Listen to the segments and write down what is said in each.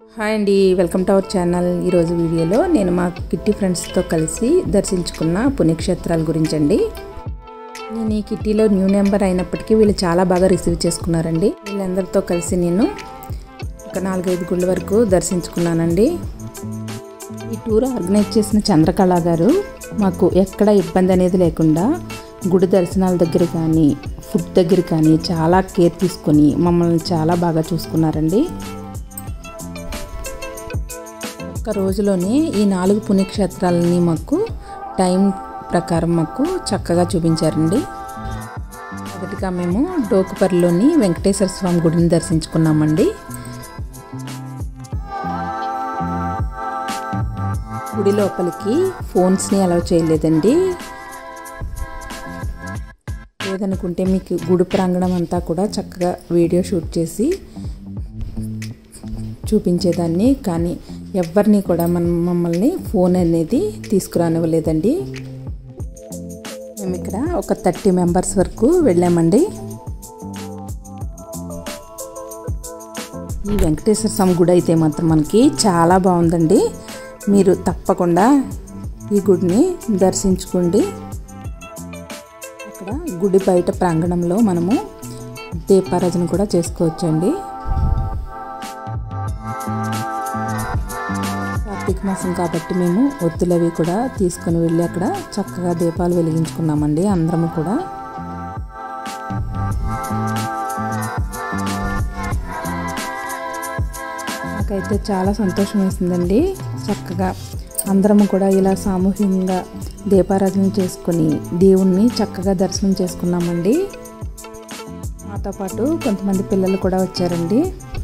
hi అండి welcome to our channel ఈరోజు వీడియోలో నేను మా కిట్టి ఫ్రెండ్స్తో కలిసి దర్శించుకున్న పుణ్యక్షేత్రాల గురించి అండి నేను ఈ కిట్టీలో న్యూ నెంబర్ అయినప్పటికీ వీళ్ళు చాలా బాగా రిసీవ్ చేసుకున్నారండి వీళ్ళందరితో కలిసి నేను ఒక నాలుగైదు గుళ్ళ వరకు దర్శించుకున్నానండి ఈ టూర్ ఆర్గనైజ్ చేసిన చంద్రకళ గారు మాకు ఎక్కడ ఇబ్బంది అనేది లేకుండా గుడి దర్శనాల దగ్గర కానీ ఫుడ్ దగ్గర కానీ చాలా కేర్ తీసుకొని మమ్మల్ని చాలా బాగా చూసుకున్నారండి ఒక్క రోజులోనే ఈ నాలుగు పుణ్యక్షేత్రాలని మాకు టైం ప్రకారం మాకు చక్కగా చూపించారండి మొదటిగా మేము డోకుపర్లోని వెంకటేశ్వర స్వామి గుడిని దర్శించుకున్నామండి గుడి లోపలికి ఫోన్స్ని అలౌ చేయలేదండి లేదనుకుంటే మీకు గుడి ప్రాంగణం అంతా కూడా చక్కగా వీడియో షూట్ చేసి చూపించేదాన్ని కానీ ఎవరిని కూడా మనం మమ్మల్ని ఫోన్ అనేది తీసుకురానివ్వలేదండి మేము ఇక్కడ ఒక థర్టీ మెంబర్స్ వరకు వెళ్ళామండి ఈ వెంకటేశ్వర స్వామి గుడి అయితే మాత్రం మనకి చాలా బాగుందండి మీరు తప్పకుండా ఈ గుడిని దర్శించుకోండి అక్కడ గుడి బయట ప్రాంగణంలో మనము దీపారాధన కూడా చేసుకోవచ్చండి కార్తీక మాసం కాబట్టి మేము ఒత్తులవి కూడా తీసుకొని వెళ్ళి అక్కడ చక్కగా దీపాలు వెలిగించుకున్నామండి అందరము కూడా నాకైతే చాలా సంతోషం వేసిందండి చక్కగా అందరము కూడా ఇలా సామూహికంగా దీపారాధన చేసుకొని దేవుణ్ణి చక్కగా దర్శనం చేసుకున్నామండి మాతో పాటు కొంతమంది పిల్లలు కూడా వచ్చారండి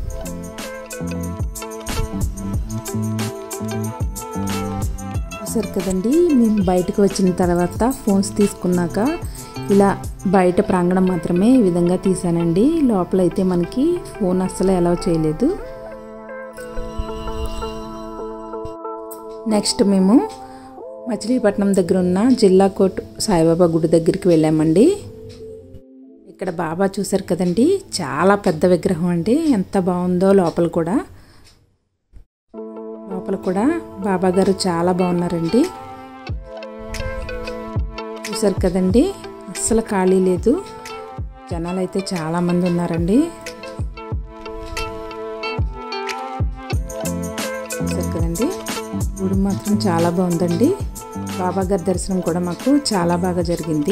చూసారు కదండి మేము బయటకు వచ్చిన తర్వాత ఫోన్స్ తీసుకున్నాక ఇలా బయట ప్రాంగణం మాత్రమే ఈ విధంగా తీసానండి లోపల అయితే మనకి ఫోన్ అస్సలు అలౌ చేయలేదు నెక్స్ట్ మేము మచిలీపట్నం దగ్గర ఉన్న జిల్లా కోట్ సాయిబాబా గుడి దగ్గరికి వెళ్ళామండి ఇక్కడ బాబా చూసారు కదండి చాలా పెద్ద విగ్రహం అండి ఎంత బాగుందో లోపల కూడా లోపల కూడా బాబా గారు చాలా బాగున్నారండి చూసారు కదండి అస్సలు ఖాళీ లేదు జనాలు అయితే చాలామంది ఉన్నారండి చూసారు కదండి గుడి మాత్రం చాలా బాగుందండి బాబా గారి దర్శనం కూడా మాకు చాలా బాగా జరిగింది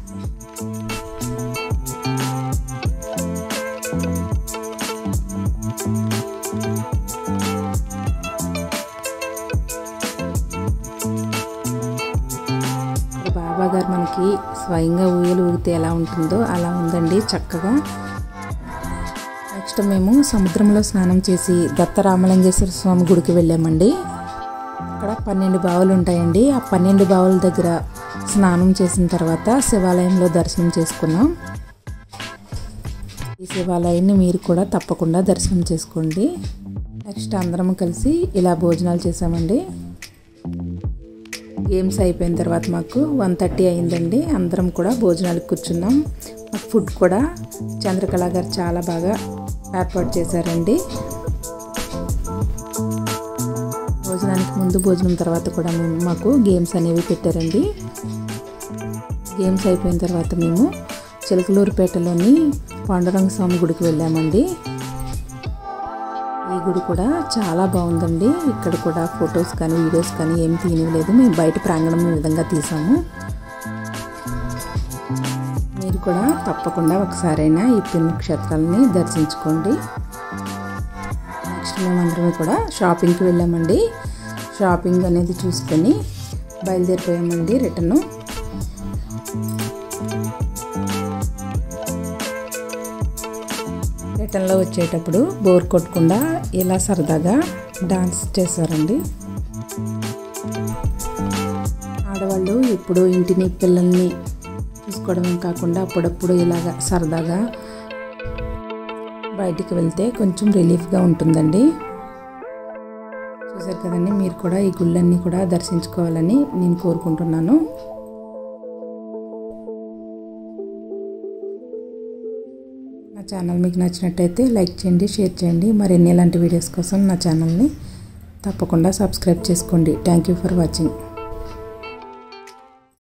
బాబా గారు మనకి స్వయంగా ఊయలు ఊగితే ఎలా ఉంటుందో అలా ఉందండి చక్కగా నెక్స్ట్ మేము సముద్రంలో స్నానం చేసి దత్తరామలింగేశ్వర స్వామి గుడికి వెళ్ళామండి అక్కడ పన్నెండు బావులు ఉంటాయండి ఆ పన్నెండు బావుల దగ్గర స్నానం చేసిన తర్వాత శివాలయంలో దర్శనం చేసుకున్నాం ఈ శివాలయాన్ని మీరు కూడా తప్పకుండా దర్శనం చేసుకోండి నెక్స్ట్ అందరం కలిసి ఇలా భోజనాలు చేసామండి గేమ్స్ అయిపోయిన తర్వాత మాకు వన్ థర్టీ అయిందండి అందరం కూడా భోజనాలకు కూర్చున్నాం మాకు ఫుడ్ కూడా చంద్రకళ గారు చాలా బాగా ఏర్పాటు చేశారండి భోజనానికి ముందు భోజనం తర్వాత కూడా మేము మాకు గేమ్స్ అనేవి పెట్టారండి గేమ్స్ అయిపోయిన తర్వాత మేము చిలకలూరుపేటలోని పాండురంగ స్వామి గుడికి వెళ్ళామండి ఈ గుడి కూడా చాలా బాగుందండి ఇక్కడ కూడా ఫొటోస్ కానీ వీడియోస్ కానీ ఏమి తీయలేదు మేము బయట ప్రాంగణం ఈ విధంగా తీసాము మీరు కూడా తప్పకుండా ఒకసారైనా ఈ పుణ్యక్షేత్రాలని దర్శించుకోండి నెక్స్ట్ మేమందరం కూడా షాపింగ్కి వెళ్ళామండి షాపింగ్ అనేది చూసుకొని బయలుదేరిపోయామండి రిటర్ను రిటర్న్లో వచ్చేటప్పుడు బోర్ కొట్టకుండా ఇలా సరదాగా డాన్స్ చేశారండి ఆడవాళ్ళు ఇప్పుడు ఇంటిని పిల్లల్ని చూసుకోవడమే కాకుండా అప్పుడప్పుడు ఇలాగా సరదాగా బయటికి వెళ్తే కొంచెం రిలీఫ్గా ఉంటుందండి చూసారు కదండి మీరు కూడా ఈ గుళ్ళన్నీ కూడా దర్శించుకోవాలని నేను కోరుకుంటున్నాను నా ఛానల్ మీకు నచ్చినట్టయితే లైక్ చేయండి షేర్ చేయండి మరిన్ని ఇలాంటి వీడియోస్ కోసం నా ఛానల్ని తప్పకుండా సబ్స్క్రైబ్ చేసుకోండి థ్యాంక్ యూ ఫర్ వాచింగ్